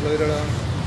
എവിടെടാ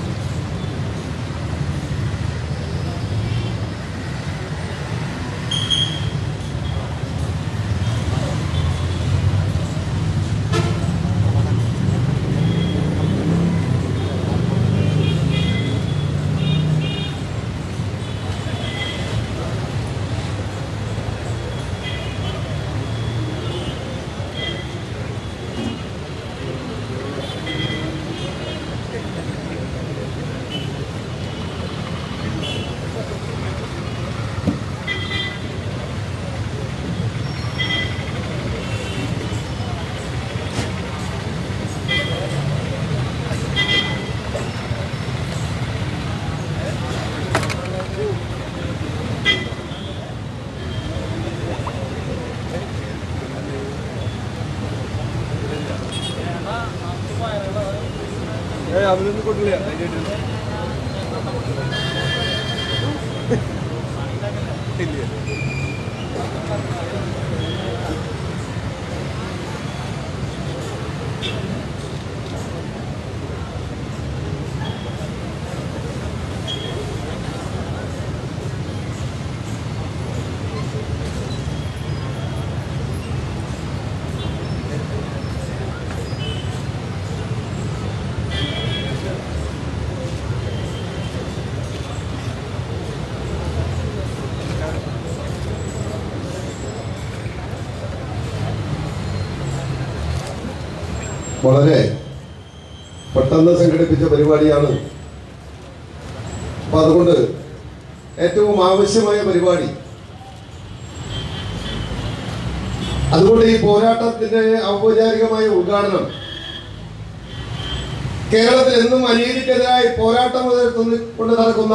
ഏ അവരൊന്നും കൊണ്ടില്ല അതിനായിട്ട് ഇല്ല വളരെ പെട്ടെന്ന് സംഘടിപ്പിച്ച പരിപാടിയാണ് അപ്പൊ അതുകൊണ്ട് ഏറ്റവും ആവശ്യമായ പരിപാടി അതുകൊണ്ട് ഈ പോരാട്ടത്തിന്റെ ഔപചാരികമായ ഉദ്ഘാടനം കേരളത്തിൽ എന്നും അനീതിക്കെതിരായി പോരാട്ടം മുതൽ കൊണ്ട് നടക്കുന്ന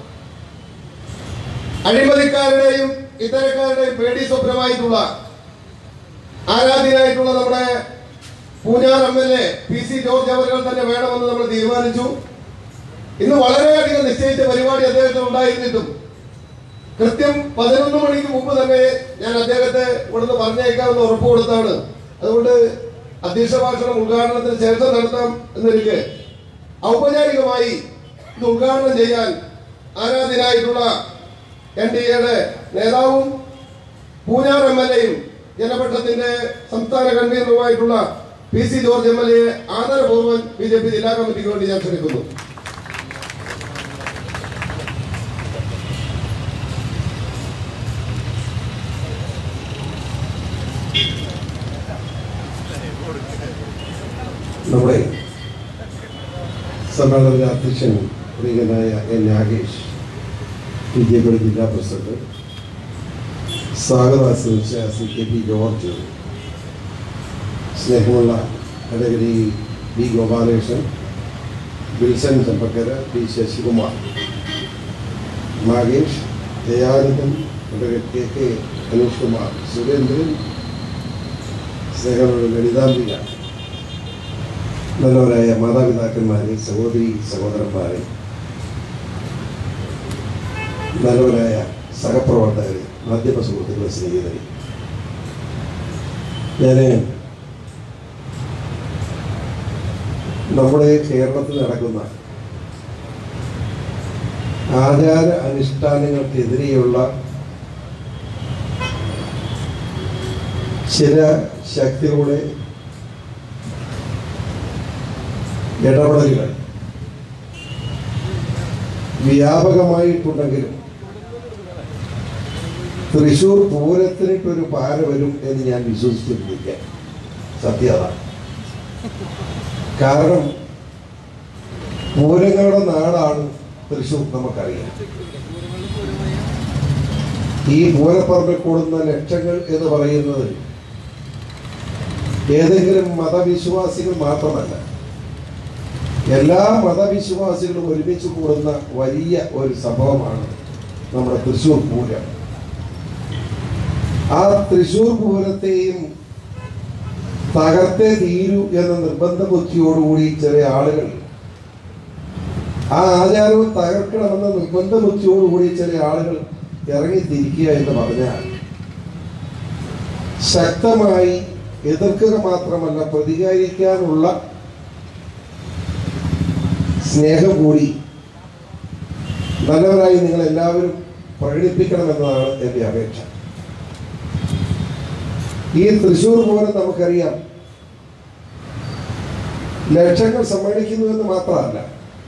അഴിമതിക്കാരുടെയും ഇത്തരക്കാരുടെയും പേടി സ്വപ്നമായിട്ടുള്ള ആരാധ്യനായിട്ടുള്ള നമ്മുടെ Poonjar M L A P C George അവരുകൾ തന്നെ വേണമെന്ന് നമ്മൾ തീരുമാനിച്ചു ഇന്ന് വളരെയധികം നിശ്ചയിച്ച പരിപാടി അദ്ദേഹത്തിന് ഉണ്ടായിരുന്നിട്ടും കൃത്യം പതിനൊന്ന് മണിക്ക് മുമ്പ് തന്നെ ഞാൻ അദ്ദേഹത്തെ ഇവിടുന്ന് പറഞ്ഞേക്കാമെന്ന് ഉറപ്പ് കൊടുത്താണ് അതുകൊണ്ട് അധ്യക്ഷ ഭാഷണം ഉദ്ഘാടനത്തിന് ശേഷം നടത്താം എന്നിരിക്കെ ഔപചാരികമായി ഇത് ഉദ്ഘാടനം ചെയ്യാൻ ആരാധ്യനായിട്ടുള്ള എൻ ഡി എയുടെ നേതാവും പൂഞ്ഞാർ എം എൽ എയും ജനപക്ഷത്തിന്റെ സംസ്ഥാന കൺവീനറുമായിട്ടുള്ള P C George M L A ആദരപൂർവ്വം ബി ജെ പി ജില്ലാ കമ്മിറ്റിക്ക് വേണ്ടി ഞാൻ ക്ഷണിക്കുന്നു നമ്മുടെ സമ്മേളനത്തിലെ അധ്യക്ഷൻ പ്രിയനായ എൻ നാഗേഷ് ബി ജെ പിയുടെ ജില്ലാ പ്രസിഡന്റ് സ്വാഗതം ആശംസിച്ച സി കെ പി ജോർജ് സ്നേഹമുള്ള അഡഗരി B Gopalakrishnan Wilson Chembakkara P Sasikumar Nagesh Dayanandan advocate K K Anoosh Kumar Surendran സ്നേഹമുള്ള ലളിതാംബിക നല്ലവരായ മാതാപിതാക്കന്മാരെ സഹോദരി സഹോദരന്മാരെ നല്ലവരായ സഹപ്രവർത്തകരെ മാധ്യമ സുഹൃത്തുക്കളെ സ്നേഹിതരെ ഞാൻ നമ്മുടെ കേരളത്തിൽ നടക്കുന്ന ആചാര അനുഷ്ഠാനങ്ങൾക്കെതിരെയുള്ള ചില ശക്തികളുടെ ഇടപെടലുകൾ വ്യാപകമായിട്ടുണ്ടെങ്കിലും തൃശൂർ പൂരത്തിനിട്ടൊരു പാര വരും എന്ന് ഞാൻ വിശ്വസിച്ചിരുന്നില്ല സത്യത കാരണം പൂരങ്ങളുടെ നാടാണ് തൃശൂർ നമുക്കറിയാം ഈ പൂരപ്പറമ്പിൽ കൂടുന്ന ലക്ഷങ്ങൾ എന്ന് പറയുന്നത് ഏതെങ്കിലും മതവിശ്വാസികൾ മാത്രമല്ല എല്ലാ മതവിശ്വാസികളും ഒരുമിച്ച് കൂടുന്ന വലിയ ഒരു സംഭവമാണ് നമ്മുടെ തൃശ്ശൂർ പൂരം ആ തൃശ്ശൂർ പൂരത്തെയും തകർത്തേ തീരൂ എന്ന നിർബന്ധ ബുദ്ധിയോടുകൂടി ചെറിയ ആളുകൾ ആ ആചാരവും തകർക്കണമെന്ന നിർബന്ധ ബുദ്ധിയോടുകൂടി ചില ആളുകൾ ഇറങ്ങിത്തിരിക്കുക എന്ന് പറഞ്ഞാൽ ശക്തമായി എതിർക്കുക മാത്രമല്ല പ്രതികരിക്കാനുള്ള സ്നേഹം കൂടി നല്ലവരായി നിങ്ങൾ എല്ലാവരും പ്രകടിപ്പിക്കണമെന്നതാണ് എൻ്റെ അപേക്ഷ ഈ തൃശ്ശൂർ പൂരം നമുക്കറിയാം ലക്ഷങ്ങൾ സമ്മേളിക്കുന്നു എന്ന് മാത്രമല്ല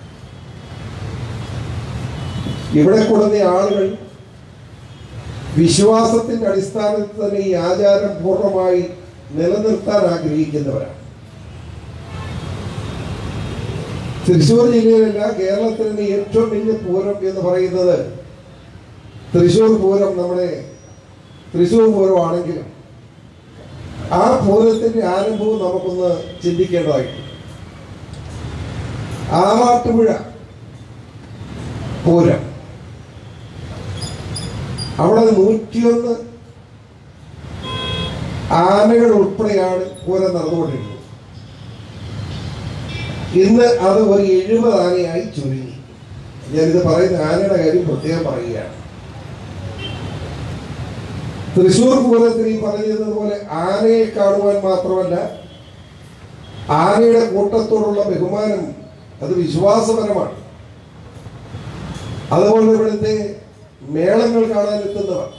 ഇവിടെ കൂടുന്ന ആളുകൾ വിശ്വാസത്തിന്റെ അടിസ്ഥാനത്തിൽ തന്നെ ഈ ആചാരം പൂർണ്ണമായി നിലനിർത്താൻ ആഗ്രഹിക്കുന്നവരാണ് തൃശ്ശൂർ ജില്ലയിലല്ല കേരളത്തിൽ തന്നെ ഏറ്റവും വലിയ പൂരം എന്ന് പറയുന്നത് തൃശ്ശൂർ പൂരം നമ്മുടെ തൃശ്ശൂർ പൂരമാണെങ്കിലും ആ പൂരത്തിന്റെ ആരംഭവും നമുക്കൊന്ന് ചിന്തിക്കേണ്ടതായിട്ടുണ്ട് ആറാട്ടുപുഴ പൂരം അവിടെ നൂറ്റിയൊന്ന് ആനകൾ ഉൾപ്പെടെയാണ് പൂരം നടന്നുകൊണ്ടിരുന്നത് ഇന്ന് അത് ഒരു എഴുപത് ആനയായി ചുരുങ്ങി ഞാനിത് പറയുന്ന ആനയുടെ കാര്യം പ്രത്യേകം പറയുകയാണ് തൃശൂർ പൂരത്തിൽ ഈ പറഞ്ഞതുപോലെ ആനയെ കാണുവാൻ മാത്രമല്ല ആനയുടെ കൂട്ടത്തോടുള്ള ബഹുമാനം അത് വിശ്വാസപരമാണ് അതുപോലെ ഇവിടുത്തെ മേളങ്ങൾ കാണാൻ എത്തുന്നവർ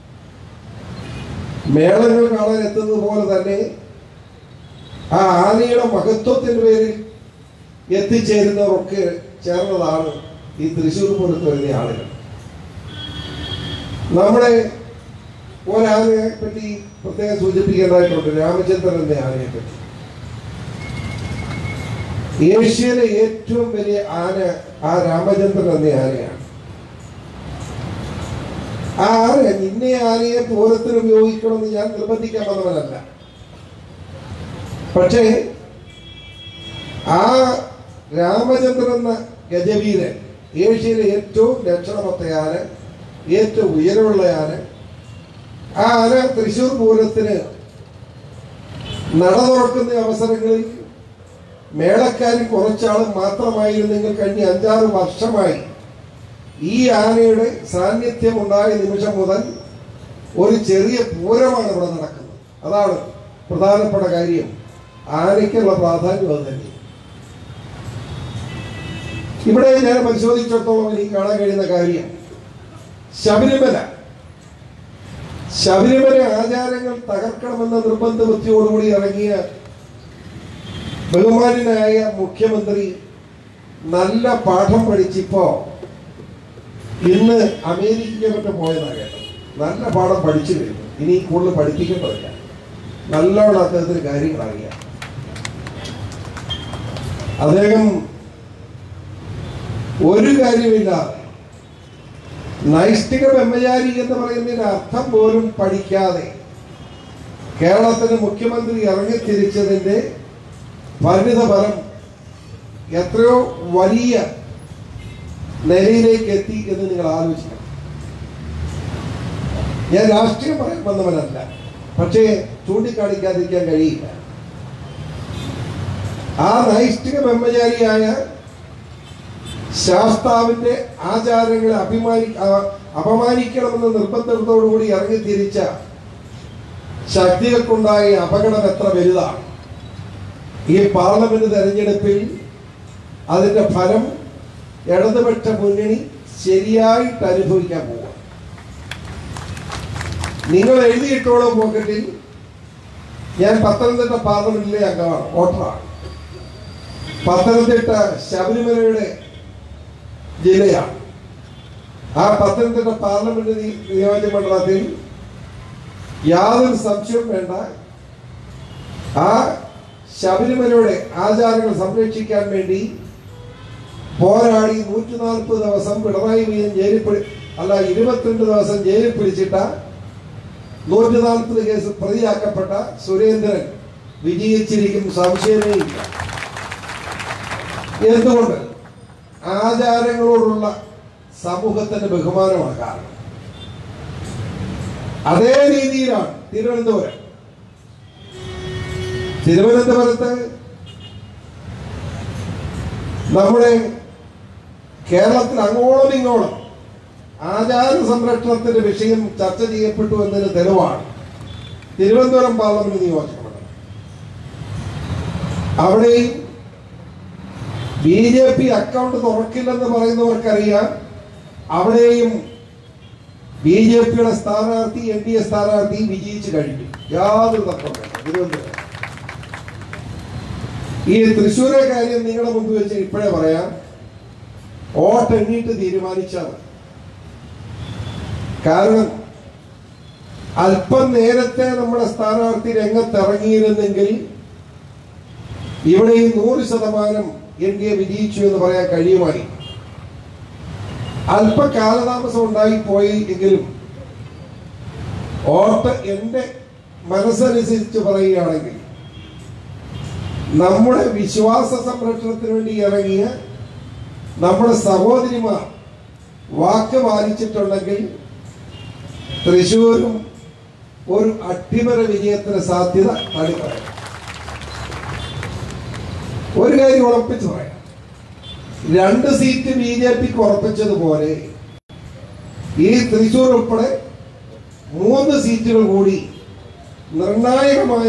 മേളങ്ങൾ കാണാൻ എത്തുന്നത് പോലെ തന്നെ ആ ആനയുടെ മഹത്വത്തിന്റെ പേരിൽ എത്തിച്ചേരുന്നവരൊക്കെ ചേർന്നതാണ് ഈ തൃശ്ശൂർ പൂരത്ത് വരുന്ന ആളുകൾ നമ്മുടെ ഒരാനയെ പറ്റി പ്രത്യേകം സൂചിപ്പിക്കേണ്ടതായിട്ടുണ്ട് രാമചന്ദ്രന്റെ ആനയെ പറ്റി ഏഷ്യയിലെ ഏറ്റവും വലിയ ആന ആ രാമചന്ദ്രൻ എന്ന ആനയാണ് ആ ആന നിന്നെ ആനയെ പൂരത്തിന് ഉപയോഗിക്കണമെന്ന് ഞാൻ നിർബന്ധിക്കാൻ വന്നവനല്ല പക്ഷേ ആ രാമചന്ദ്രൻ എന്ന ഗജവീരൻ ഏഷ്യയിലെ ഏറ്റവും ലക്ഷണമൊത്ത ആന ഏറ്റവും ഉയരമുള്ള ആന ആ ആന തൃശൂർ പൂരത്തിന് നട തുറക്കുന്ന അവസരങ്ങളിൽ മേളക്കാരിൽ കുറച്ചാളും മാത്രമായിരുന്നെങ്കിൽ കഴിഞ്ഞ അഞ്ചാറ് വർഷമായി ഈ ആനയുടെ സാന്നിധ്യം ഉണ്ടായ നിമിഷം മുതൽ ഒരു ചെറിയ പൂരമാണ് ഇവിടെ നടക്കുന്നത് അതാണ് പ്രധാനപ്പെട്ട കാര്യം ആനയ്ക്കുള്ള പ്രാധാന്യം അത് തന്നെ ഇവിടെ ഞാൻ പരിശോധിച്ചിടത്തോളം എനിക്ക് കാണാൻ കഴിയുന്ന കാര്യം ശബരിമല ശബരിമല ആചാരങ്ങൾ തകർക്കണമെന്ന നിർബന്ധ ബുദ്ധിയോടുകൂടി ഇറങ്ങിയ ബഹുമാനായ മുഖ്യമന്ത്രി നല്ല പാഠം പഠിച്ചിപ്പോ ഇന്ന് അമേരിക്ക മറ്റും പോയതാ കേട്ടത് നല്ല പാഠം പഠിച്ചു കഴിഞ്ഞു ഇനി കൂടുതൽ പഠിപ്പിക്കേണ്ടതില്ല നല്ലോണം അദ്ദേഹത്തിന് കാര്യങ്ങൾ അറിയാം അദ്ദേഹം ഒരു കാര്യമില്ലാതെ നൈഷ്ഠിക ബ്രഹ്മചാരി എന്ന് പറയുന്നതിന് അർത്ഥം പോലും പഠിക്കാതെ കേരളത്തിന് മുഖ്യമന്ത്രി ഇറങ്ങിത്തിരിച്ചതിന്റെ പരിണിത ഫലം എത്രയോ വലിയ നിലയിലേക്ക് എത്തി എന്ന് നിങ്ങൾ ആലോചിക്കണം ഞാൻ രാഷ്ട്രീയം പറയാൻ വന്നവനല്ല പക്ഷേ ചൂണ്ടിക്കാണിക്കാതിരിക്കാൻ കഴിയില്ല ആ നൈഷ്ഠിക ബ്രഹ്മചാരിയായ ശാസ്താവിന്റെ ആചാരങ്ങളെ അഭിമാനി അ- അപമാനിക്കണമെന്ന നിർബന്ധത്തോടുകൂടി ഇറങ്ങിത്തിരിച്ച ശക്തികൾക്കുണ്ടായ അപകടം എത്ര വലുതാണ് ഈ പാർലമെന്റ് തെരഞ്ഞെടുപ്പിൽ അതിന്റെ ഫലം ഇടതുപക്ഷ മുന്നണി ശരിയായിട്ട് അനുഭവിക്കാൻ പോവുക നിങ്ങൾ എഴുതിയിട്ടോളൂ പോക്കറ്റിൽ ഞാൻ പത്തനംതിട്ട പാർലമെന്റിലെ അംഗമാണ് വോട്ടറാണ് പത്തനംതിട്ട ശബരിമലയുടെ ജില്ലയാണ് ആ പത്തനംതിട്ട പാർലമെന്റ് നി- നിയോജക മണ്ഡലത്തിൽ യാതൊരു സംശയവും വേണ്ട ആ ശബരിമലയുടെ ആചാരങ്ങൾ സംരക്ഷിക്കാൻ വേണ്ടി പോരാടി നൂറ്റി നാൽപ്പത് ദിവസം പിണറായി വിജയൻ ജയിലിൽ പിടി അല്ല ഇരുപത്തിരണ്ട് ദിവസം ജയിലിൽ പിടിച്ചിട്ട നൂറ്റി നാൽപ്പത് കേസ് പ്രതിയാക്കപ്പെട്ട സുരേന്ദ്രൻ വിജയിച്ചിരിക്കും സംശയമേ ഇല്ല എന്തുകൊണ്ട് ആചാരങ്ങളോടുള്ള സമൂഹത്തിന്റെ ബഹുമാനമാണ് കാരണം അതേ രീതിയിലാണ് തിരുവനന്തപുരം തിരുവനന്തപുരത്ത് നമ്മുടെ കേരളത്തിൽ അങ്ങോളം ഇങ്ങോളം ആചാര സംരക്ഷണത്തിന്റെ വിഷയം ചർച്ച ചെയ്യപ്പെട്ടു എന്നതിന് തെളിവാണ് തിരുവനന്തപുരം പാർലമെന്റ് നിയോജകമണ്ഡലം അവിടെയും ബി ജെ പി അക്കൗണ്ട് തുറക്കില്ലെന്ന് പറയുന്നവർക്കറിയാം അവിടെയും ബി ജെ പിയുടെ സ്ഥാനാർത്ഥി എൻ ഡി എ സ്ഥാനാർത്ഥി വിജയിച്ചു കഴിഞ്ഞു യാതൊരു തർക്കമില്ല തിരുവനന്തപുരം ഈ തൃശ്ശൂരെ കാര്യം നിങ്ങളുടെ മുമ്പ് വെച്ച് ഇപ്പോഴേ പറയാം വോട്ട് എണ്ണീട്ട് തീരുമാനിച്ചാൽ മതി കാരണം അല്പം നേരത്തെ നമ്മുടെ സ്ഥാനാർത്ഥി രംഗത്തിറങ്ങിയിരുന്നെങ്കിൽ ഇവിടെ ഈ നൂറ് ശതമാനം എൻ ഡി എ വിജയിച്ചു എന്ന് പറയാൻ കഴിയുമായി അല്പ കാലതാമസം ഉണ്ടായി പോയി എങ്കിലും വോട്ട് എന്റെ മനസ്സനുസരിച്ച് പറയുകയാണെങ്കിൽ നമ്മുടെ വിശ്വാസ സംരക്ഷണത്തിന് വേണ്ടി ഇറങ്ങിയ നമ്മുടെ സഹോദരിമാർ വാക്ക് പാലിച്ചിട്ടുണ്ടെങ്കിൽ തൃശൂരും ഒരു അട്ടിമറ വിജയത്തിന് സാധ്യത തള്ളിപ്പറയാം ഒരു കാര്യം ഉറപ്പിച്ചു പറയാം രണ്ട് സീറ്റ് ബി ജെ പിക്ക് ഉറപ്പിച്ചതുപോലെ ഈ തൃശൂർ ഉൾപ്പെടെ മൂന്ന് സീറ്റുകൾ കൂടി നിർണായകമായ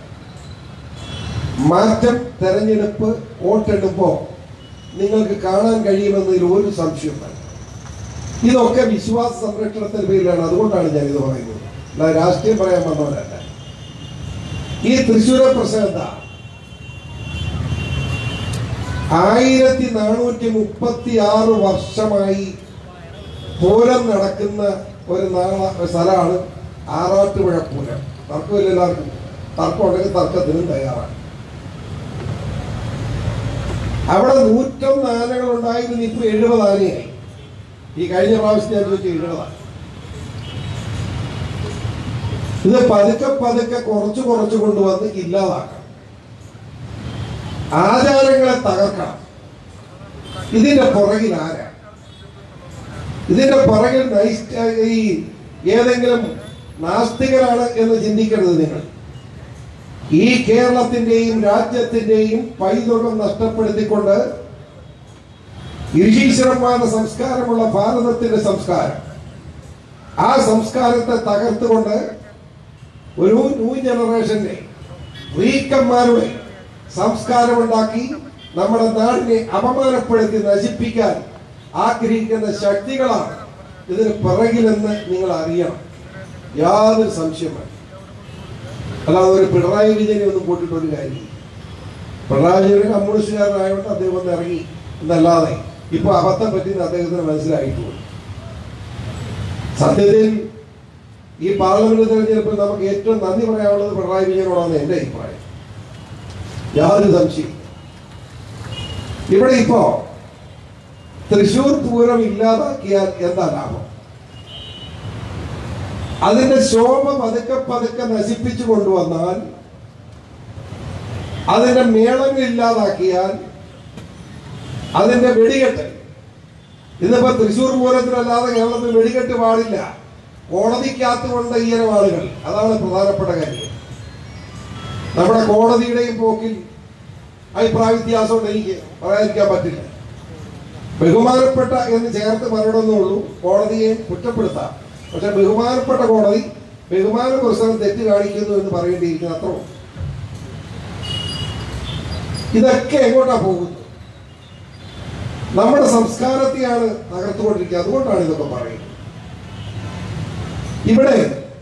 മാറ്റം തെരഞ്ഞെടുപ്പ് വോട്ടെടുപ്പോ നിങ്ങൾക്ക് കാണാൻ കഴിയുമെന്നതിൽ ഒരു സംശയം വേണ്ട ഇതൊക്കെ വിശ്വാസ സംരക്ഷണത്തിന്റെ പേരിലാണ് അതുകൊണ്ടാണ് ഞാൻ ഇത് പറയുന്നത് അല്ല രാഷ്ട്രീയം പറയാൻ വന്നവരല്ല ഈ തൃശ്ശൂരെ പ്രശ്നം എന്താ ആയിരത്തി നാനൂറ്റി മുപ്പത്തി ആറ് വർഷമായി പൂരം നടക്കുന്ന ഒരു നാള ഒരു സ്ഥലമാണ് ആറാട്ടുപുഴ പൂരം തർക്കമില്ല എല്ലാവർക്കും തർക്കം ഉണ്ടെങ്കിൽ തർക്കത്തിനും തയ്യാറാണ് അവിടെ നൂറ്റൊന്ന് ആനകൾ ഉണ്ടായിരുന്നു ഇപ്പൊ എഴുപത് ആനയായി ഈ കഴിഞ്ഞ പ്രാവശ്യം ഞാൻ ചോദിച്ചു എഴുപതാണ് ഇത് പതുക്കെ പതുക്കെ കുറച്ച് കുറച്ച് കൊണ്ടുവന്ന് ഇല്ലാതാക്കണം ആചാരങ്ങളെ തകർക്കണം ഇതിന്റെ പുറകിൽ ആരാ ഇതിന്റെ പുറകിൽ നൈസ് ഈ ഏതെങ്കിലും നാസ്തികരാണ് എന്ന് ചിന്തിക്കരുത് നിങ്ങൾ ഈ കേരളത്തിന്റെയും രാജ്യത്തിന്റെയും പൈതൃകം നഷ്ടപ്പെടുത്തിക്കൊണ്ട് ഋഷീശ്വരന്മാരുടെ സംസ്കാരമുള്ള ഭാരതത്തിന്റെ സംസ്കാരം ആ സംസ്കാരത്തെ തകർത്തുകൊണ്ട് ഒരു ന്യൂ ജനറേഷന്റെ വീക്കന്മാരുടെ സംസ്കാരമുണ്ടാക്കി നമ്മുടെ നാടിനെ അപമാനപ്പെടുത്തി നശിപ്പിക്കാൻ ആഗ്രഹിക്കുന്ന ശക്തികളാണ് ഇതിന് പിറകിലെന്ന് നിങ്ങൾ അറിയണം യാതൊരു സംശയമാണ് അല്ലാതെ ഒരു പിണറായി വിജയനെ ഒന്നും കൂട്ടിയിട്ട് ഒരു കാര്യമില്ല പിണറായി വിജയൻ കമ്മ്യൂണിസ്റ്റുകാരനായതുകൊണ്ട് അദ്ദേഹം ഒന്ന് ഇറങ്ങി എന്നല്ലാതെ ഇപ്പൊ അബദ്ധം പറ്റിയെന്ന് അദ്ദേഹത്തിന് മനസ്സിലായിട്ടുള്ളൂ സത്യത്തിൽ ഈ പാർലമെന്റ് തെരഞ്ഞെടുപ്പിൽ നമുക്ക് ഏറ്റവും നന്ദി പറയാനുള്ളത് പിണറായി വിജയനോടാണ് എന്റെ അഭിപ്രായം യാതൊരു സംശയം ഇവിടെ ഇപ്പോ തൃശൂർ പൂരം ഇല്ലാതാക്കിയാൽ എന്താ ലാഭം അതിന്റെ ശോഭ പതുക്കെ പതുക്കെ നശിപ്പിച്ചു കൊണ്ടുവന്നാൽ അതിന്റെ മേളങ്ങൾ ഇല്ലാതാക്കിയാൽ അതിന്റെ വെടികെട്ട് ഇന്നിപ്പോ തൃശൂർ പൂരത്തിനല്ലാതെ കേരളത്തിൽ വെടികെട്ട് പാടില്ല കോടതിക്കകത്ത് കൊണ്ട് ഈയനം ആളുകൾ അതാണ് പ്രധാനപ്പെട്ട കാര്യം നമ്മുടെ കോടതിയുടെയും പോക്കിൽ അഭിപ്രായ വ്യത്യാസമുണ്ട് എനിക്ക് പറയാതിരിക്കാൻ പറ്റില്ല ബഹുമാനപ്പെട്ട എന്ന് ചേർത്ത് പറയണമെന്നേ ഉള്ളൂ കോടതിയെ കുറ്റപ്പെടുത്താം പക്ഷെ ബഹുമാനപ്പെട്ട കോടതി ബഹുമാന പുരസ്സരം തെറ്റ് കാണിക്കുന്നു എന്ന് പറയേണ്ടിയിരിക്കുന്നു അത്ര ഇതൊക്കെ എങ്ങോട്ടാ പോകുന്നത് നമ്മുടെ സംസ്കാരത്തെയാണ് തകർത്തുകൊണ്ടിരിക്കുക അതുകൊണ്ടാണ് ഇതൊക്കെ പറയുന്നത് ഇവിടെ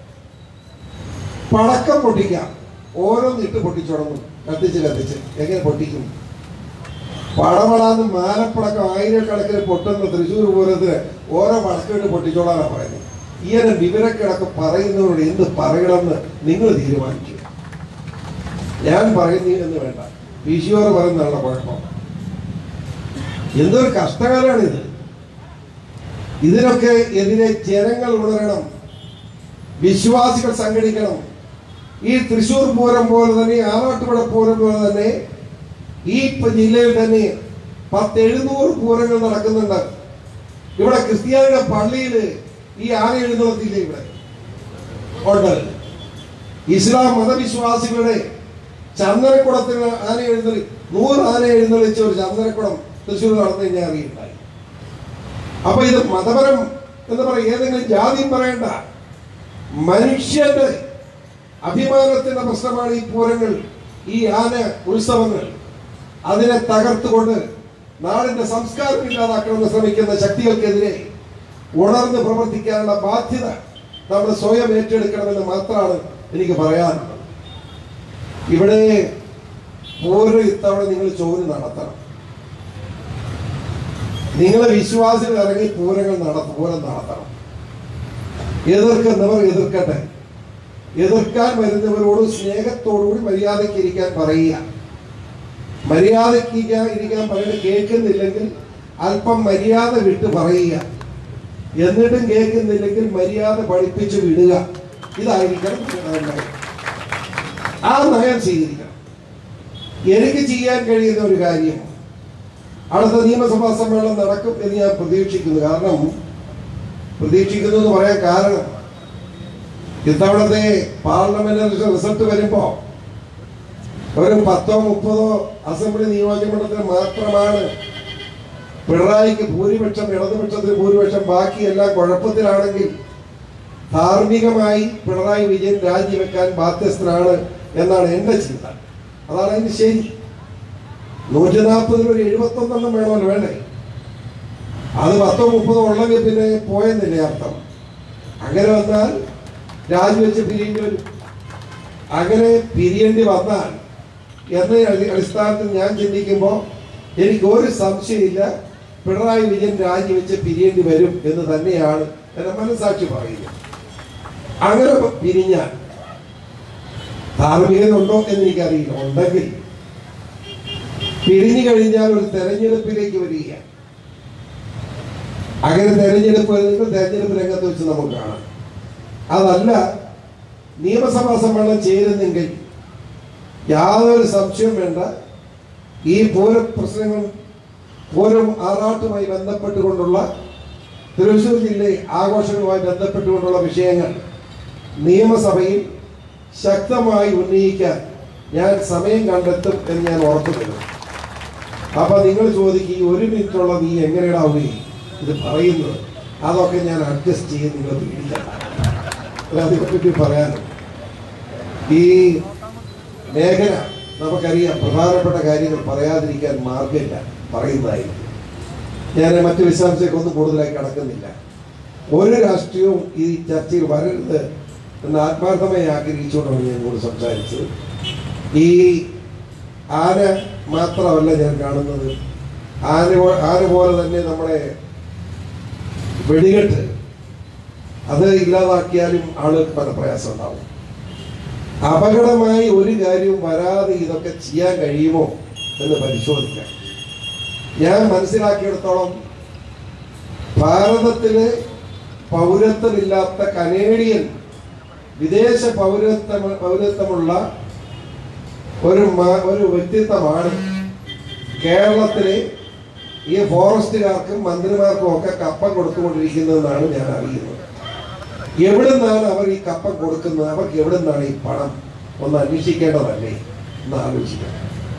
പടക്കം പൊട്ടിക്കാം ഓരോന്നിട്ട് പൊട്ടിച്ചു തുടങ്ങും കത്തിച്ച് കത്തിച്ച് എങ്ങനെ പൊട്ടിക്കും പടപടാന്ന് മാലപ്പടക്കം ആയിരക്കണക്കിന് പൊട്ടുന്ന തൃശ്ശൂർ പൂരത്തിന് ഓരോ പടക്കമിട്ട് പൊട്ടിച്ചോളാനാണ് പറയുന്നത് ഈയനെ വിവരക്കിടക്ക് പറയുന്നവരോട് എന്ത് പറയണമെന്ന് നിങ്ങൾ തീരുമാനിച്ചു ഞാൻ പറയുന്നു എന്ന് വേണ്ട വിഷുവർ പറയുന്നതാണ് കുഴപ്പം എന്തൊരു കഷ്ടകാലാണിത് ഇതിനൊക്കെ എതിരെ ജനങ്ങൾ ഉണരണം വിശ്വാസികൾ സംഘടിക്കണം ഈ തൃശൂർ പൂരം പോലെ തന്നെ ആറാട്ടുപുഴ പൂരം പോലെ തന്നെ ഈ പ- ജില്ലയിൽ തന്നെ പത്ത് എഴുന്നൂറ് പൂരങ്ങൾ നടക്കുന്നുണ്ട് ഇവിടെ ക്രിസ്ത്യാനിയുടെ പള്ളിയിൽ ഈ ആന എഴുന്നള്ളത്തില്ല ഇവിടെ ഉണ്ട് ഇസ്ലാം മതവിശ്വാസികളുടെ ചന്ദനക്കുടത്തിന് ആന എഴുന്നള്ളി നൂറ് ആന എഴുന്നള്ളിച്ച ഒരു ചന്ദനക്കുടം തൃശ്ശൂർ നടന്നു ഞാൻ അറിയുണ്ടായി അപ്പൊ ഇത് മതപരം എന്ന് പറയും ഏതെങ്കിലും ജാതിയും പറയണ്ട മനുഷ്യന്റെ അഭിമാനത്തിന്റെ പ്രശ്നമാണ് ഈ പൂരങ്ങൾ ഈ ആന ഉത്സവങ്ങൾ അതിനെ തകർത്തുകൊണ്ട് നാടിന്റെ സംസ്കാരം ഇല്ലാതാക്കണമെന്ന് ശ്രമിക്കുന്ന ശക്തികൾക്കെതിരെ ഉണർന്ന് പ്രവർത്തിക്കാനുള്ള ബാധ്യത നമ്മൾ സ്വയം ഏറ്റെടുക്കണമെന്ന് മാത്രമാണ് എനിക്ക് പറയാനുള്ളത് ഇവിടെ ഓരോ ഇത്തവണ നിങ്ങൾ ചോദ്യം നടത്തണം നിങ്ങളെ വിശ്വാസികൾ ഇറങ്ങി പൂരങ്ങൾ നട പൂരം നടത്തണം എതിർക്കുന്നവർ എതിർക്കട്ടെ എതിർക്കാൻ വരുന്നവരോട് സ്നേഹത്തോടുകൂടി മര്യാദയ്ക്ക് ഇരിക്കാൻ പറയുക മര്യാദയ്ക്ക് ഇരിക്കാൻ- ഇരിക്കാൻ പറയുന്നത് കേൾക്കുന്നില്ലെങ്കിൽ അല്പം മര്യാദ വിട്ട് പറയുക എന്നിട്ടും കേൾക്കുന്നില്ലെങ്കിൽ മര്യാദ പഠിപ്പിച്ച് വിടുക ഇതായിരിക്കണം നിങ്ങളുടെ നയം. ആ നയം സ്വീകരിക്കണം എനിക്ക് ചെയ്യാൻ കഴിയുന്ന ഒരു കാര്യം അടുത്ത നിയമസഭാ സമ്മേളനം നടക്കും എന്ന് ഞാൻ പ്രതീക്ഷിക്കുന്നു കാരണം പ്രതീക്ഷിക്കുന്നു എന്ന് പറയാൻ കാരണം ഇത്തവണത്തെ പാർലമെന്റ് റിസൾട്ട് വരുമ്പോ ഒരു പത്തോ മുപ്പതോ അസംബ്ലി നിയോജകമണ്ഡലത്തിൽ മാത്രമാണ് പിണറായിക്ക് ഭൂരിപക്ഷം ഇടതുപക്ഷത്തിന് ഭൂരിപക്ഷം ബാക്കിയെല്ലാം കുഴപ്പത്തിലാണെങ്കിൽ ധാർമ്മികമായി പിണറായി വിജയൻ രാജിവെക്കാൻ ബാധ്യസ്ഥനാണ് എന്നാണ് എന്റെ ചിന്ത അതാണ് അതിന് ശരി നൂറ്റി നാൽപ്പതിൽ ഒരു എഴുപത്തൊന്നെണ്ണം വേണമല്ലോ വേണ്ടേ അത് പത്തോ മുപ്പതോ ഉള്ളെങ്കിൽ പിന്നെ പോയെന്നില്ലേ അർത്ഥം അങ്ങനെ വന്നാൽ രാജിവെച്ച് പിരിയേണ്ടി വരും അങ്ങനെ പിരിയേണ്ടി വന്നാൽ എന്ന അടി- അടിസ്ഥാനത്തിൽ ഞാൻ ചിന്തിക്കുമ്പോൾ എനിക്ക് ഒരു സംശയമില്ല പിണറായി വിജയൻ രാജിവെച്ച് പിരിയേണ്ടി വരും എന്ന് തന്നെയാണ് എന്റെ മനസാക്ഷി പറയുന്നത് അങ്ങനെ പിരിഞ്ഞാൽ ധാർമ്മികത ഉണ്ടോ എന്ന് എനിക്കറിയില്ല ഉണ്ടെങ്കിൽ പിരിഞ്ഞു കഴിഞ്ഞാൽ ഒരു തെരഞ്ഞെടുപ്പിലേക്ക് വരിക അങ്ങനെ തെരഞ്ഞെടുപ്പ് വരുന്നെങ്കിൽ തെരഞ്ഞെടുപ്പ് രംഗത്ത് വെച്ച് നമുക്ക് കാണാം അതല്ല നിയമസഭാ സമ്മേളനം ചേരുന്നെങ്കിൽ യാതൊരു സംശയവും വേണ്ട ഈ പൂര പ്രശ്നങ്ങൾ പൂരം ആറാട്ടുമായി ബന്ധപ്പെട്ടുകൊണ്ടുള്ള തൃശ്ശൂർ ജില്ലയിൽ ആഘോഷങ്ങളുമായി ബന്ധപ്പെട്ടുകൊണ്ടുള്ള വിഷയങ്ങൾ നിയമസഭയിൽ ശക്തമായി ഉന്നയിക്കാൻ ഞാൻ സമയം കണ്ടെത്തും എന്ന് ഞാൻ ഉറപ്പു തരും അപ്പൊ നിങ്ങൾ ചോദിക്കും ഈ ഒരു മിനിറ്റുള്ള നീ എങ്ങനെയാവുകയും ഇത് പറയുന്നത് അതൊക്കെ ഞാൻ അഡ്ജസ്റ്റ് ചെയ്ത് നിങ്ങൾ പേടിക്കണം അല്ല, അതിനെപ്പറ്റി പറയാനും ഈ മേഖല നമുക്കറിയാം പ്രധാനപ്പെട്ട കാര്യങ്ങൾ പറയാതിരിക്കാൻ മാർഗമില്ല പറയുന്നതായിരിക്കും ഞാൻ മറ്റു വിശദാംശങ്ങൾക്ക് ഒന്നും കൂടുതലായി കടക്കുന്നില്ല ഒരു രാഷ്ട്രീയവും ഈ ചർച്ചയിൽ വരരുത് എന്ന് ആത്മാർത്ഥമായി ആഗ്രഹിച്ചുകൊണ്ടാണ് ഞാൻ കൂടെ സംസാരിച്ചത് ഈ ആന മാത്രമല്ല ഞാൻ കാണുന്നത് ആന പോ- ആന പോലെ തന്നെ നമ്മുടെ വെടികെട്ട് അത് ഇല്ലാതാക്കിയാലും ആളുകൾക്ക് പല പ്രയാസം ഉണ്ടാവും അപകടമായി ഒരു കാര്യവും വരാതെ ഇതൊക്കെ ചെയ്യാൻ കഴിയുമോ എന്ന് പരിശോധിക്കാം ഞാൻ മനസ്സിലാക്കിയെടുത്തോളം ഭാരതത്തിലെ പൗരത്വമില്ലാത്ത കനേഡിയൻ വിദേശ പൗരത്വ പൗരത്വമുള്ള ഒരു മ- ഒരു വ്യക്തിത്വമാണ് കേരളത്തിലെ ഈ ഫോറസ്റ്റുകാർക്കും മന്ത്രിമാർക്കും ഒക്കെ കപ്പം കൊടുത്തുകൊണ്ടിരിക്കുന്നതെന്നാണ് ഞാൻ അറിയുന്നത് എവിടുന്നാണ് അവർ ഈ കപ്പം കൊടുക്കുന്നത് അവർക്ക് എവിടുന്നാണ് ഈ പണം ഒന്ന് അന്വേഷിക്കേണ്ടതല്ലേ എന്ന് ആലോചിക്കണം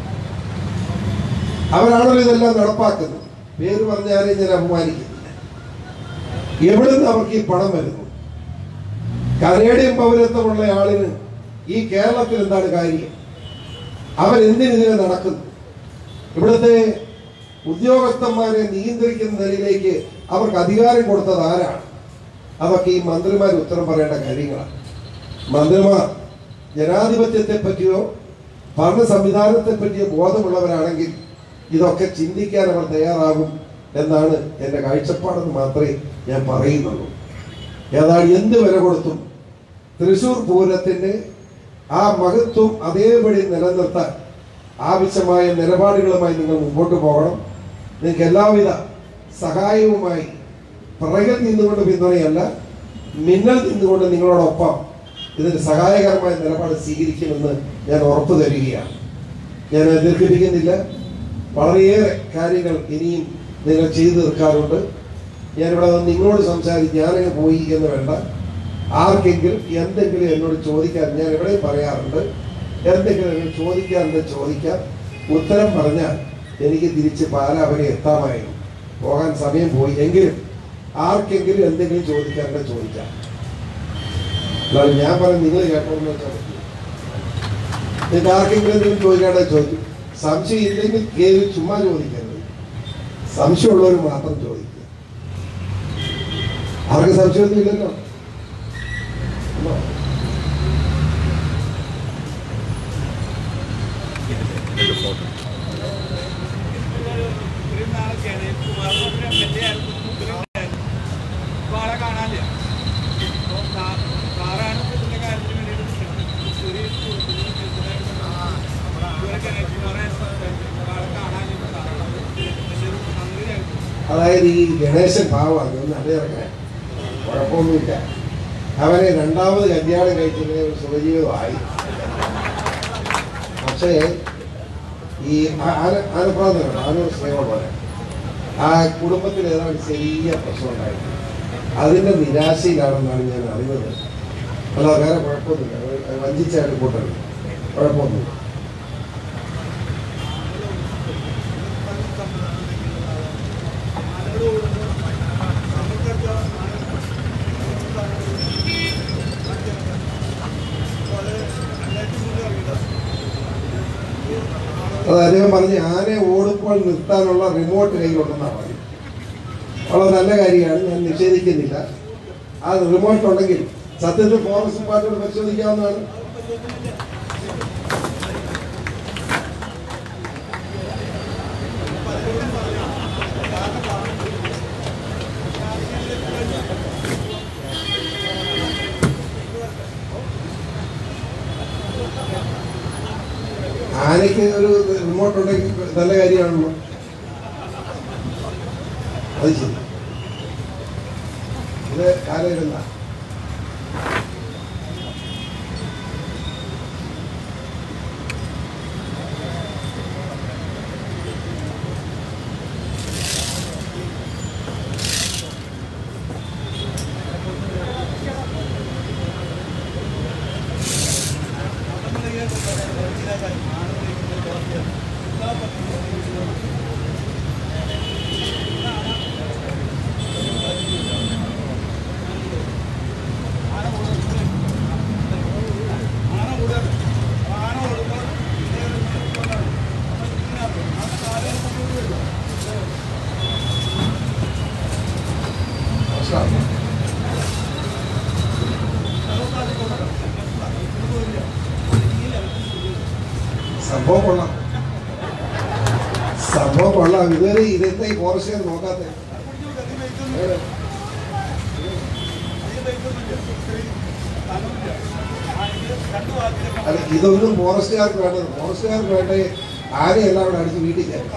അവരാണല്ലോ ഇതെല്ലാം നടപ്പാക്കുന്നത് പേര് പറഞ്ഞാലും ഞാൻ അപമാനിക്കുന്നില്ല എവിടുന്ന് അവർക്ക് ഈ പണം വരുന്നു കനേഡിയൻ പൗരത്വമുള്ള ആളിന് ഈ കേരളത്തിൽ എന്താണ് കാര്യം അവൻ എന്തിനെതിരെ നടക്കുന്നു ഇവിടുത്തെ ഉദ്യോഗസ്ഥന്മാരെ നിയന്ത്രിക്കുന്ന നിലയിലേക്ക് അവർക്ക് അധികാരം കൊടുത്തത് ആരാണ് അതൊക്കെ ഈ മന്ത്രിമാർ ഉത്തരം പറയേണ്ട കാര്യങ്ങളാണ് മന്ത്രിമാർ ജനാധിപത്യത്തെ പറ്റിയോ ഭരണ സംവിധാനത്തെ പറ്റിയോ ബോധമുള്ളവരാണെങ്കിൽ ഇതൊക്കെ ചിന്തിക്കാൻ അവർ തയ്യാറാകും എന്നാണ് എൻ്റെ കാഴ്ചപ്പാടെന്ന് മാത്രമേ ഞാൻ പറയുന്നുള്ളൂ ഏതാണ്ട് എന്ത് വില കൊടുത്തും തൃശൂർ പൂരത്തിന്റെ ആ മഹത്വം അതേപടി നിലനിർത്താൻ ആവശ്യമായ നിലപാടുകളുമായി നിങ്ങൾ മുമ്പോട്ട് പോകണം നിങ്ങൾക്ക് എല്ലാവിധ സഹായവുമായി പിറകിൽ നിന്നുകൊണ്ട് പിന്തുണയല്ല മിന്നൽ നിന്നുകൊണ്ട് നിങ്ങളോടൊപ്പം ഇതിന് സഹായകരമായ നിലപാട് സ്വീകരിക്കുമെന്ന് ഞാൻ ഉറപ്പു തരികയാണ് ഞാൻ ദീർഘിപ്പിക്കുന്നില്ല വളരെയേറെ കാര്യങ്ങൾ ഇനിയും നിങ്ങൾ ചെയ്തു തീർക്കാറുണ്ട് ഞാനിവിടെ വന്ന് നിങ്ങളോട് സംസാരിച്ച് ഞാനങ്ങ് പോയി എന്ന് വേണ്ട ആർക്കെങ്കിലും എന്തെങ്കിലും എന്നോട് ചോദിക്കാൻ ഞാൻ എവിടെയും പറയാറുണ്ട് എന്തെങ്കിലും എന്നോട് ചോദിക്കാറുണ്ട് ചോദിക്കാം ഉത്തരം പറഞ്ഞാൽ എനിക്ക് തിരിച്ച് പാല വരെ എത്താമായിരുന്നു പോകാൻ സമയം പോയി എങ്കിലും ആർക്കെങ്കിലും എന്തെങ്കിലും ചോദിക്കാറുണ്ട് ചോദിക്കാം അല്ലാതെ ഞാൻ പറയും നിങ്ങൾ കേട്ടോന്ന് വെച്ചാൽ മതി. നിങ്ങൾക്ക് ആർക്കെങ്കിലും എന്തെങ്കിലും ചോദിക്കാണ്ടെ ചോദിക്കും സംശയം ഇല്ലെങ്കിൽ കേറി ചുമ്മാ ചോദിക്കരുത് സംശയമുള്ളവർ മാത്രം ചോദിക്കുക ആർക്ക് സംശയമൊന്നും ഇല്ലല്ലോ ഉണ്ടോ? ഇത്രയും നാളൊക്കെയാണ് കുമാരസ്വാമി എം എൽ എ ആയിരുന്നു മുഖ്യമന്ത്രിയായിരുന്നു ഇപ്പൊ ആളെ കാണാനില്ല അപ്പൊ സാ- സാറാണ് ഇപ്പൊ ഇതിന്റെ കാര്യത്തിന് വേണ്ടിയിട്ട് നിൽക്കുന്നത്. ഒരു ഇതുവരെ ഗണേഷ് കുമാറായിരുന്നു സംസാരിച്ചത്. ഇപ്പൊ ആളെ കാണാനില്ല സാറാണ് എന്റെ ഒരു മന്ത്രിയായിരുന്നു അതായത് ഈ ഗണേശൻ ഭാവമാണ് ഒന്ന് അറിയിറങ്ങാൻ കുഴപ്പമൊന്നുമില്ല അവനെ രണ്ടാമത് കല്യാണം കഴിച്ചതിന് ഒരു സുഖജീവിതമായി പക്ഷേ ഈ ആ- ആന ആനപ്രാന്തമാണ് ആനൂർ സ്നേഹം പോലെ ആ കുടുംബത്തിൽ ഏതാണ്ട് ചെറിയ പ്രശ്നം ഉണ്ടായിരുന്നു അതിന്റെ നിരാശയിലാണെന്നാണ് ഞാൻ അറിഞ്ഞത് അല്ല വേറെ കുഴപ്പമൊന്നുമില്ല അത് വഞ്ചിച്ചായിട്ട് കൂട്ടരുത് കുഴപ്പമൊന്നുമില്ല അത് അദ്ദേഹം പറഞ്ഞ് ആനയെ ഓടുമ്പോൾ നിർത്താനുള്ള റിമോട്ട് കയ്യിലുണ്ടെന്നാണ് പറഞ്ഞത് വളരെ നല്ല കാര്യമാണ് ഞാൻ നിഷേധിക്കുന്നില്ല ആ റിമോട്ട് ഉണ്ടെങ്കിൽ സത്യത്തിൽ ഫോറസ്റ്റ് പാർട്ടിയോട് പരിശോധിക്കാവുന്നതാണ് ആനയ്ക്ക് ഒരു റിമോട്ട് ഉണ്ടെങ്കിൽ നല്ല കാര്യമാണല്ലോ അത് ശരി ഇത് കാലയിടുന്ന പ്രശ്നമാണ് സംഭവം കൊള്ളാം സംഭവം കൊള്ളാം ഇതുവരെ ഇതെന്താ ഈ ഫോറസ്റ്റുകാർ നോക്കാത്ത അല്ല ഇതൊന്നും ഫോറസ്റ്റുകാർക്ക് വേണ്ടത് ഫോറസ്റ്റുകാർക്ക് വേണ്ടേ ആനയെല്ലാം അവിടെ അടിച്ച് വീട്ടിൽ കയറും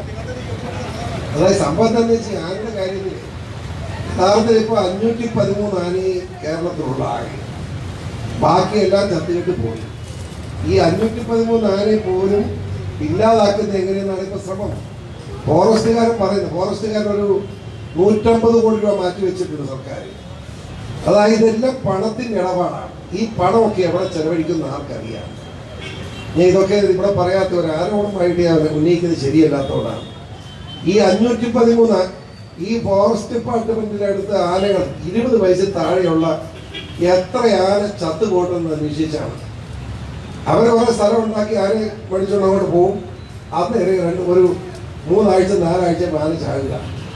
അതായത് സംഭവം എന്താണെന്ന് വെച്ചാൽ ആനയുടെ കാര്യത്തിൽ യഥാർത്ഥത്തിൽ ഇപ്പോൾ അഞ്ഞൂറ്റി പതിമൂന്ന് ആനയെ കേരളത്തിലുള്ള ആകെ ബാക്കിയെല്ലാം ചത്തുകെട്ട് പോയി ഈ അഞ്ഞൂറ്റി പതിമൂന്ന് ആനയെ പോലും ഇല്ലാതാക്കുന്നത് എങ്ങനെയെന്നാണ് ഇപ്പൊ ശ്രമം ഫോറസ്റ്റുകാരൻ പറയുന്നത് ഫോറസ്റ്റുകാരൻ ഒരു നൂറ്റമ്പത് കോടി രൂപ മാറ്റി വെച്ചിട്ടുണ്ട് സർക്കാർ അതായത് ഇതെല്ലാം പണത്തിന്റെ ഇടപാടാണ് ഈ പണമൊക്കെ എവിടെ ചെലവഴിക്കുന്ന ആർക്കറിയാം ഞാൻ ഇതൊക്കെ ഇവിടെ പറയാത്ത ഒരു ആരോപണമായിട്ട് ഞാൻ ഉന്നയിക്കുന്നത് ശരിയല്ലാത്തതുകൊണ്ടാണ് ഈ അഞ്ഞൂറ്റി പതിമൂന്ന് ഈ ഫോറസ്റ്റ് ഡിപ്പാർട്ട്മെന്റിന്റെ അടുത്ത് ആനകൾ ഇരുപത് വയസ്സിൽ താഴെയുള്ള എത്ര ആന ചത്തുപോട്ടെന്ന് അന്വേഷിച്ചാണ് അവർ കുറെ സ്ഥലം ഉണ്ടാക്കി ആരെ മേടിച്ചുകൊണ്ട് അങ്ങോട്ട് പോകും അന്നേരം രണ്ട് ഒരു മൂന്നാഴ്ച നാലാഴ്ച ആന ചാകുക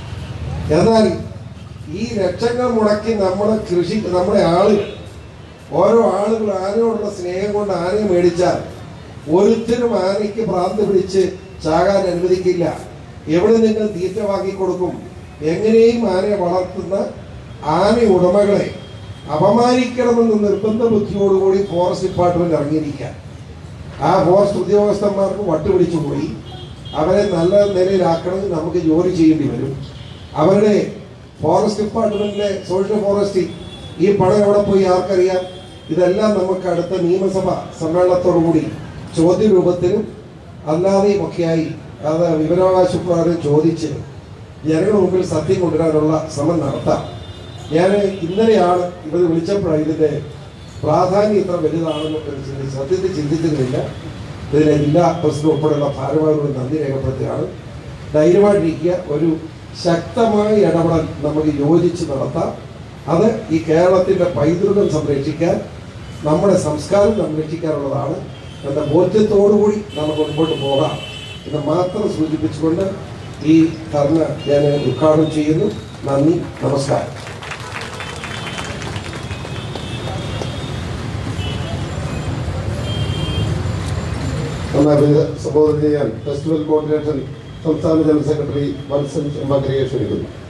എന്നാൽ ഈ ലക്ഷങ്ങൾ മുടക്കി നമ്മുടെ കൃഷി നമ്മുടെ ആളുകൾ ഓരോ ആളുകൾ ആനയോടുള്ള സ്നേഹം കൊണ്ട് ആനയെ മേടിച്ചാൽ ഒരുത്തരും ആനയ്ക്ക് ഭ്രാന്ത് പിടിച്ച് ചാകാൻ അനുവദിക്കില്ല എവിടെ നിങ്ങൾ തീറ്റ വാങ്ങി കൊടുക്കും എങ്ങനെയും ആനയെ വളർത്തുന്ന ആന ഉടമകളെ അപമാനിക്കണമെന്ന് നിർബന്ധ ബുദ്ധിയോടുകൂടി ഫോറസ്റ്റ് ഡിപ്പാർട്ട്മെന്റ് ഇറങ്ങിയിരിക്കാൻ ആ ഫോറസ്റ്റ് ഉദ്യോഗസ്ഥന്മാർക്ക് വട്ടുപിടിച്ചു പോയി അവരെ നല്ല നിലയിലാക്കണമെങ്കിൽ നമുക്ക് ജോലി ചെയ്യേണ്ടി വരും അവരുടെ ഫോറസ്റ്റ് ഡിപ്പാർട്ട്മെന്റിലെ സോഷ്യൽ ഫോറസ്റ്റ് ഈ പണം എവിടെ പോയി ആർക്കറിയാം ഇതെല്ലാം നമുക്ക് അടുത്ത നിയമസഭ സമ്മേളനത്തോടു കൂടി ചോദ്യ രൂപത്തിലും അല്ലാതെയും ഒക്കെയായി അത് വിവരാവകാശ പ്രകാരം ചോദിച്ച് ജനങ്ങളുടെ മുമ്പിൽ സത്യം കൊണ്ടുവരാനുള്ള ശ്രമം നടത്താം ഞാൻ ഇന്നലെയാണ് ഇവർ വിളിച്ചപ്പോഴാണ് ഇതിന്റെ പ്രാധാന്യം ഇത്ര വലുതാണെന്ന് ചിന്തി- സത്യത്തിൽ ചിന്തിച്ചിരുന്നില്ല ഇതിലെ ജില്ലാ പ്രസിഡന്റ് ഉൾപ്പെടെയുള്ള ഭാരവാഹികളോട് നന്ദി രേഖപ്പെടുത്തുകയാണ് ധൈര്യമായിട്ടിരിക്കുക ഒരു ശക്തമായ ഇടപെടൽ നമുക്ക് യോജിച്ച് നടത്താം അത് ഈ കേരളത്തിന്റെ പൈതൃകം സംരക്ഷിക്കാൻ നമ്മുടെ സംസ്കാരം സംരക്ഷിക്കാനുള്ളതാണ് എന്ന ബോധ്യത്തോടുകൂടി നമുക്ക് മുൻപോട്ട് പോകാം എന്ന് മാത്രം സൂചിപ്പിച്ചുകൊണ്ട് ഈ ധർണ ഞാൻ ഉദ്ഘാടനം ചെയ്യുന്നു നന്ദി നമസ്കാരം നന്നായി സംബോധന ചെയ്യാൻ ഫെസ്റ്റിവൽ കോർഡിനേഷൻ സംസ്ഥാന ജനറൽ സെക്രട്ടറി വത്സൻ ചെമ്പാക്കരയെ ക്ഷണിക്കുന്നു